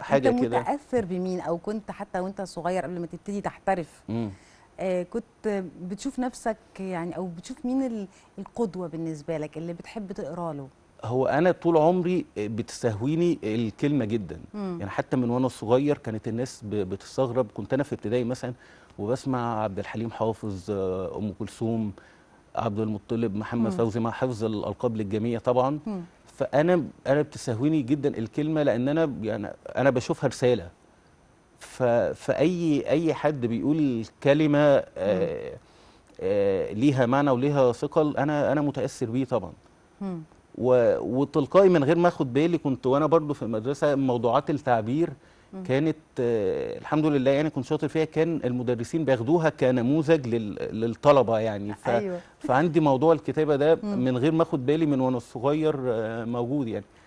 حاجه انت كده متاثر بمين او كنت حتى وانت صغير قبل ما تبتدي تحترف مم. آه كنت بتشوف نفسك يعني او بتشوف مين ال- القدوه بالنسبه لك اللي بتحب تقرا له هو انا طول عمري بتستهويني الكلمه جدا مم. يعني حتى من وانا صغير كانت الناس ب- بتستغرب كنت انا في ابتدائي مثلا وبسمع عبد الحليم حافظ آه، ام كلثوم عبد المطلب محمد مم. فوزي مع حفظ الالقاب للجميع طبعا مم. فانا انا بتستهويني جدا الكلمه لان انا يعني انا بشوفها رساله ف فاي اي حد بيقول كلمه آه آه ليها معنى وليها ثقل انا انا متاثر بيه طبعا مم. و... وتلقائي من غير ما اخد بالي كنت وانا برضو في المدرسه موضوعات التعبير كانت آه الحمد لله يعني كنت شاطر فيها كان المدرسين بياخدوها كنموذج لل... للطلبه يعني ف... ايوه فعندي موضوع الكتابه ده مم. من غير ما اخد بالي من وانا صغير آه موجود يعني